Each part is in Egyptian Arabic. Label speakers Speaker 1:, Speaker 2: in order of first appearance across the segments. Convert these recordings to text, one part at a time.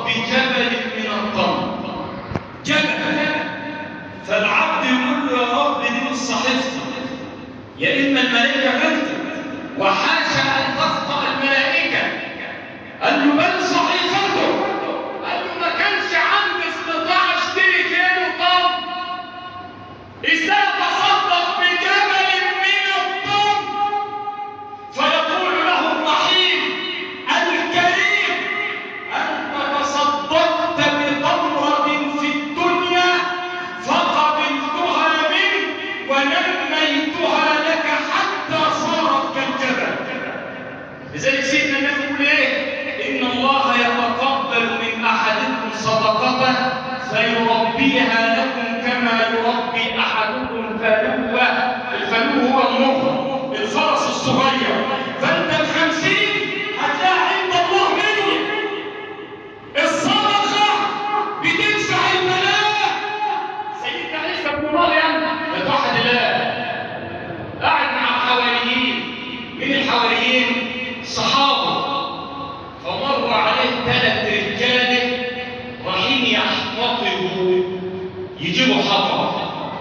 Speaker 1: بجبل من الطمر جبل فالعبد يقول له يا رب دي مش صحيفتي يا اما الملائكه غلطت وحاشا ان تخطا الملائكه قال له بل صحيفته قال له ما كانش عندي استطاعه اشتري كيلو طن ازاي اتصدق بجبل من الطن فيقول له الرحيم الكريم انت تصدقت بتمره في الدنيا فقبلتها منك ونميتها لك حتى صارت كالجبل لذلك سيدنا النبي يقول ايه ان الله يتقبل من احدكم صدقته فيربيها لكم كما يربي احدكم فلوه الفلو هو المخ الفرس الصغير فانت الخمسين هتلاقي عند الله مني الصدقه بتدفع الملاك سيدنا عيسى بن مريم بتوحد الله قاعد مع الحواريين من الحواريين صحابه فمر عليه ثلاث رجاله رايحين يحتطبوا يجيبوا حطب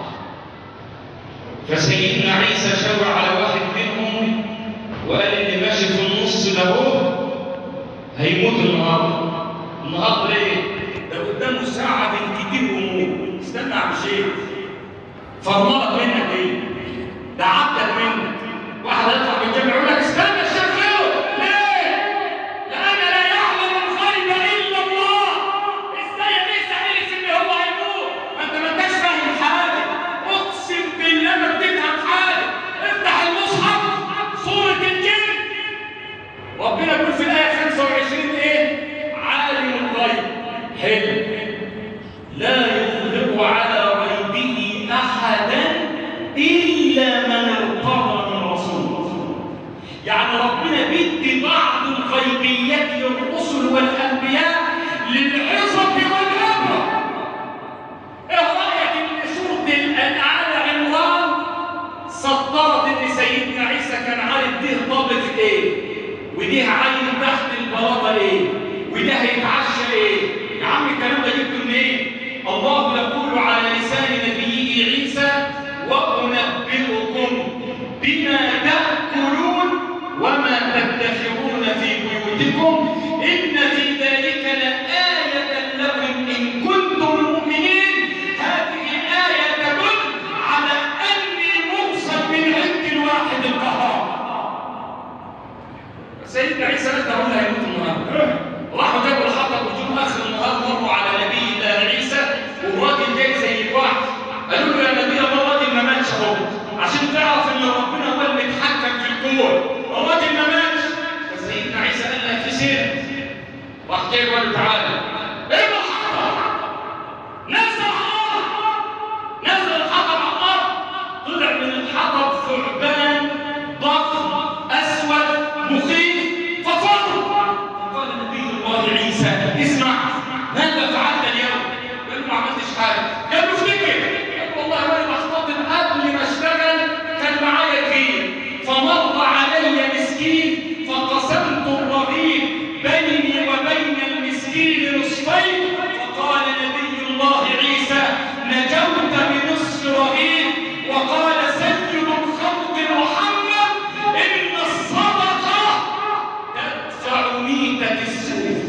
Speaker 1: فسيدنا عيسى شاور على واحد منهم وقال اللي ماشي في النص ده هو هيموت النهارده النهارده ايه؟ ده قدامه ساعه بالكتير ويموت استنى يا عم شيخ فرملك منك ايه؟ ده عبدك منك واحد يطلع من الجامع يقول لك استنى الشيخ ليه؟ ليه؟ لأن لا يعلم الغيب إلا الله ازاي لسه عرف ان هو هيموت؟ ما انت ما انتش فاهم حاجة اقسم بالله ما بتفهم حاجة افتح المصحف سورة الجن ربنا يقول في الآية 25 ايه؟ عالم الغيب حلو لا يظهر على غيبه أحدا إلا من ارتضى من رسول يعني ربنا بيدي بعض الغيبيات للرسل والأنبياء للعظة والعبرة ايه رأيك ان سورة الأنعام عمران سطرت ان سيدنا عيسى كان عارف ده طابق ايه ودي عين تحت البلاطة ايه وده هيتعشى ايه يا عم الكلام ده جبته منين الله يقول على لسان نبيه عيسى وأنبئكم بما تأكلون وما تدخرون في بيوتكم إن في ذلك لآية لكم إن كنتم مؤمنين هذه آية تدل على أني مرسل من عند الواحد القهار سيدنا عيسى لا تقول هيموت النهارده راحوا جابوا الحطب وجم اخر النهار مروا على نبي الله عيسى والراجل جاي زي الوحش قالوا له يا نبي الله الراجل ما ماتش اهو عشان تعرف ان ربنا هو اللي بيتحكم في الكون الراجل ما ماتش فسيدنا عيسى قال لك في سر راح جاي وقال له تعالى ايه الحطب نزل الحطب نزل الحطب على الارض طلع من الحطب ثعبان ضخم اسود مخيف ففر فقال نبي الله عيسى اسمع ماذا فعلت اليوم؟ قال له ما عملتش حاجه قال له افتكر قال والله وانا بخطط قبل ما اشتغل كان معايا كبير فمر علي مسكين فقسمت الرغيف بيني وبين المسكين نصفين فقال نبي الله عيسى نجوت بنصف رغيف وقال سيد الخلق محمد ان الصدقه تدفع ميته السوء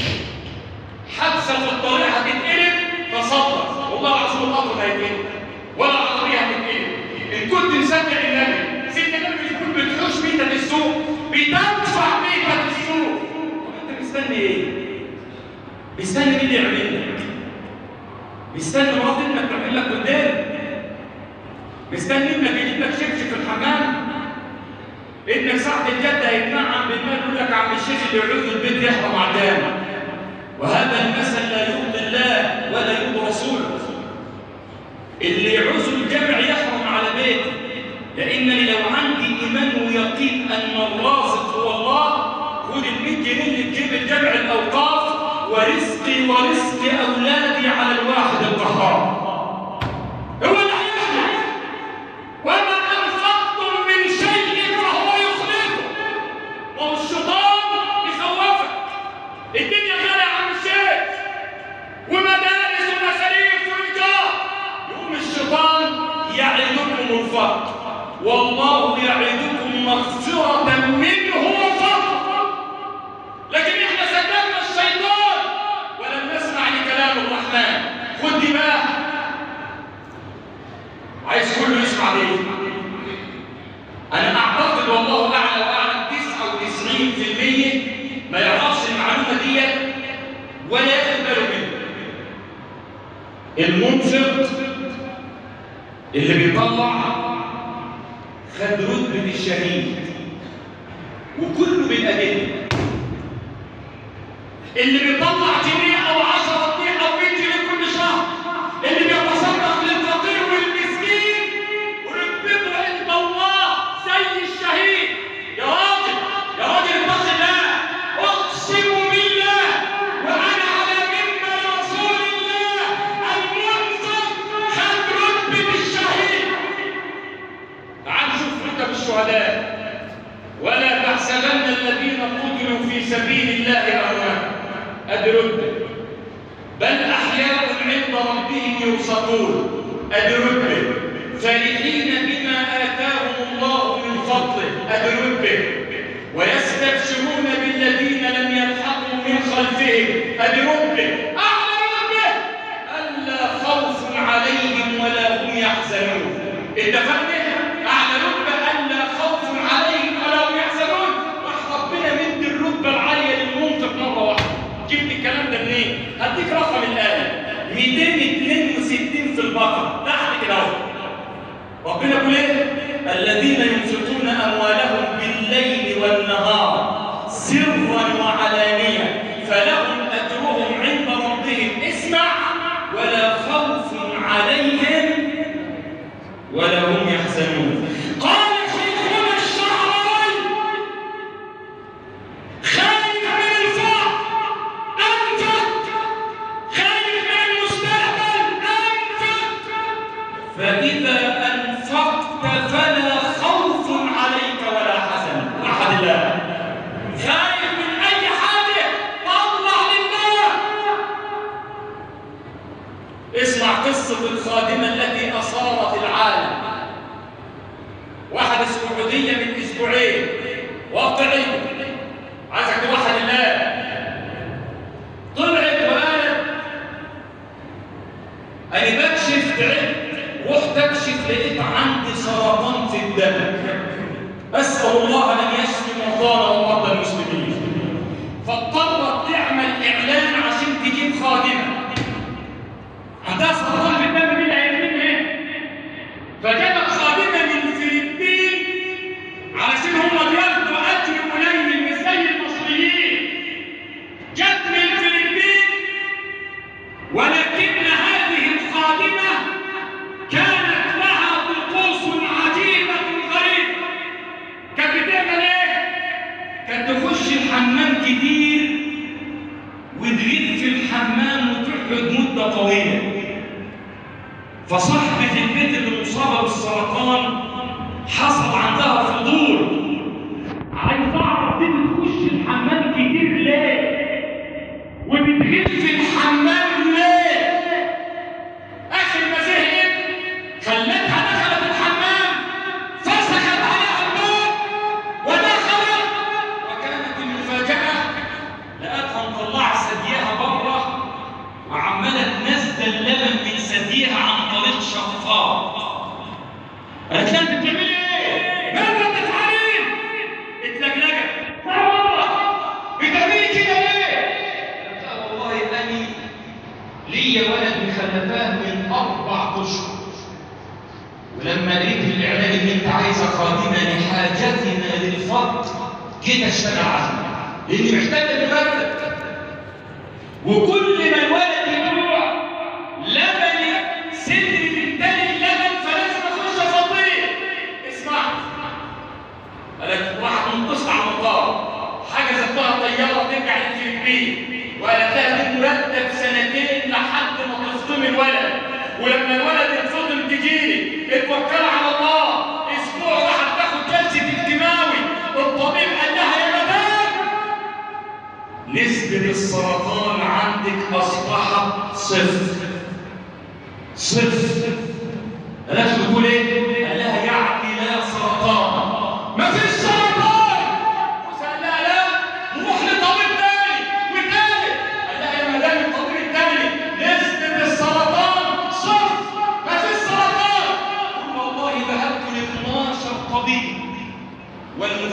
Speaker 1: حادثه في الطريق هتتقلب تصدق والله العظيم القطر هيتقلب ولا العربيه هتتقلب ان كنت مصدق النبي سيدنا النبي مش بيقول بتحوش ميته السوق بتدفع ميته السوق طب انت مستني ايه؟ مستني مين اللي يعمل لك؟ مستني مرات ابنك تعمل لك قدام مستني ابنك يجيب لك شبشب في الحمام ابنك ساعة الجد هيتنعم بالمال يقول لك عم الشيخ اللي يعوذ البيت يحرم عدامه وهذا المثل لا يرضي الله ولا يرضي رسوله اللي يعوز الجمع يحرم على بيته لانني لو عندي ايمان ويقين ان الرازق هو الله خد ال 100 جنيه اللي تجيب الجمع الاوقاف ورزقي ورزق اولادي على الواحد القهار هو اللي هيخلق وما انفقتم من شيء فهو يخلفه والشيطان يخوفك الدنيا غاليه يا عم الشيخ والله يعدكم مغفرة منه وفضل لكن احنا صدقنا الشيطان ولم نسمع لكلام الرحمن خد دي بقى عايز كله يسمع دي انا اعتقد والله اعلى واعلم 99% ما يعرفش المعلومه دي ولا ياخد باله منها المنفق اللي بيطلع خد رتبه الشهيد وكله بالادله اللي بيطلع جنيه او 10 جنيه او 100 جنيه كل شهر اللي بيتصدق للفقير والمسكين ورتبته عند الله زي الشهيد يا راجل يا راجل اتق الله اقسم بالله وانا على منبر رسول الله المنفق خد رتبه الشهيد تعال شوف رتب الشهداء ولا تحسبن الذين قتلوا في سبيل الله امواتا ادركت بل احياء عند ربهم يرزقون ادركت فرحين بما اتاهم الله من فضله ادركت ويستبشرون بالذين لم يلحقوا من خلفهم ادركت اعلى ربه الا خوف عليهم ولا هم يحزنون اتفقنا اعلى رتبه الا خوف عليهم ولا هم يحزنون راح ربنا مد الرتبه العاليه للمنطق مره واحده جبت الكلام ده منين هديك رقم الايه 262 في البقره تحت كده اهو ربنا يقول ايه الذين ينفقون اموالهم بالليل والنهار سرا وعلانيه فلهم اجرهم عند ربهم اسمع ولا خوف عليهم ولا هم يحزنون قال شيخنا الشعراوي خايف من الفقر انفق خايف من المستقبل انفق فاذا انفقت فلا خوف عليك ولا حزن احد الله خايف من اي حاجه طلع لله اسمع قصة الخادمة التي أصارت العالم واحد السعودية من أسبوعين واقعي عايزك توحد الله طلعت وقالت أنا بكشف تعبت رحت أكشف لقيت عندي سرطان في الدم أسأل الله أن يشفي مرضانا ومرضى المسلمين فاضطرت تعمل إعلان عشان تجيب خادمة عندها سرطان في الدم مين هيعمل ايه؟ فجابت خادمه من الفلبين علشان هم بياخدوا اجر قليل مش زي المصريين جت من الفلبين ولكن هذه الخادمه كانت لها طقوس عجيبه غريبه كانت بتعمل ايه؟ كانت تخش الحمام كتير وتغيب في الحمام وتقعد مدة طويلة فصاحبة البيت اللي مصابة بالسرطان حصل عندها فضول عايز اعرف دي بتخش الحمام كتير ليه وبتغيب في الحمام ليه اخر ما زهقت خلتها دخلت الحمام فسخت عليها الباب ودخلت وكانت المفاجأة لقيتها مطلعة ثديها بره وعمالة تنزل اللبن من ثديها عن طريق شفاط قالت لها انت بتعملي ايه؟ ماذا تفعلين؟ اتلجلجت بتعملي كده ليه؟ قالت لها والله اني ليا ولد مخلفاه من اربع اشهر ولما لقيت الاعلان ان انت عايزه خادمه لحاجتنا للفرد جيت اشتغل عنها لاني محتاجه لمرتب وكل ما الولد يجوع لبن صدر بالتالي اللبن فلازم اخش افضيه اسمع قالت واحد منتصر على المطار حجزت لها طياره ترجع للفلبين وقالت لها دي مرتب سنتين لحد ما تفطم الولد ولما الولد يتفطم تجيلي اتوكل على الله اسبوع واحد تاخد جلسه الكيماوي الطبيب قال لها يا مدام نسبة السرطان عندك أصبحت صفر صفر قالت له تقول إيه؟ قال لها يعني لا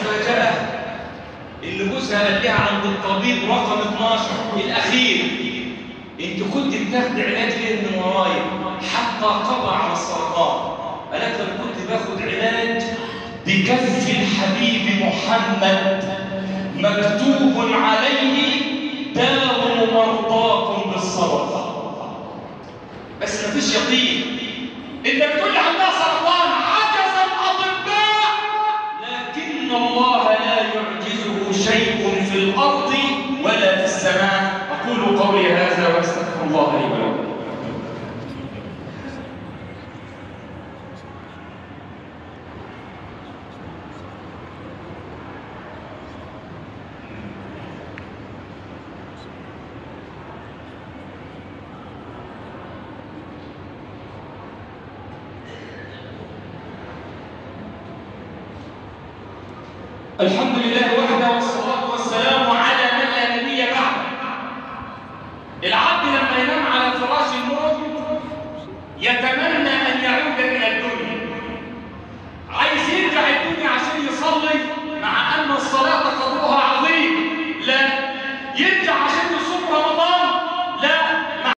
Speaker 1: المفاجأة اللي جوزها قال لها عند الطبيب رقم 12 الأخير انت كنت بتاخد علاج ليه من ورايا حتى قضى على السرطان قالت انا كنت باخد علاج بكف الحبيب محمد مكتوب عليه داووا مرضاكم بالصبر بس مفيش يقين انت بتقول لي عندها سرطان عجز الاطباء لكن الله لا يعجزه شيء في الارض ولا في السماء اقول قولي هذا واستغفر الله لي ولكم الحمد لله وحده والصلاة والسلام على من لا نبي بعده العبد لما ينام على فراش الموت يتمنى أن يعود إلى الدنيا عايز يرجع الدنيا عشان يصلي مع أن الصلاة قدرها عظيم لكن